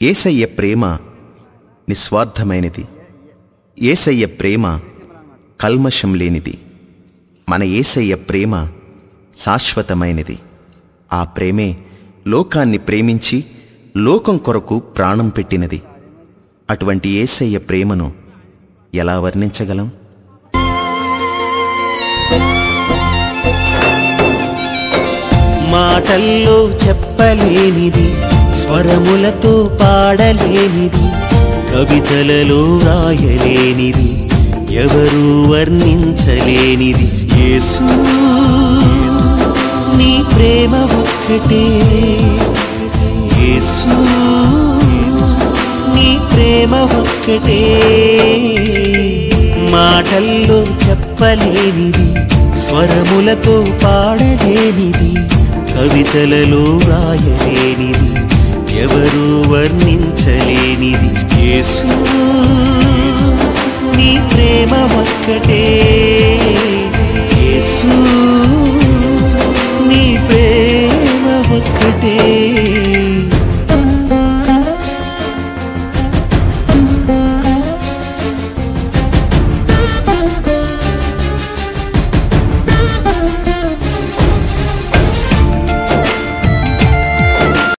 ఏసయ్య ప్రేమ నిస్వార్థమైనది ఏసయ్య ప్రేమ కల్మషం లేనిది మన ఏసయ్య ప్రేమ శాశ్వతమైనది ఆ ప్రేమే లోకాన్ని ప్రేమించి లోకం కొరకు ప్రాణం పెట్టినది అటువంటి ఏసయ్య ప్రేమను ఎలా వర్ణించగలం మాటల్లో చెప్పలేనిది స్వరములతో పాడలేనిది కవితలలో రాయలేనిది ఎవరు వర్ణించలేనిది యేసు నీ ప్రేమ ఒక్కటే యేసు నీ ప్రేమ ఒక్కటే మాటల్లో చెప్పలేనిది స్వరములతో పాడలేనిది కవితలలో రాయలేనిది ఎవరు వర్ణించలేనిది యేసు నీ ప్రేమ ఒక్కటే యేసు నీ ప్రేమ ఒక్కటే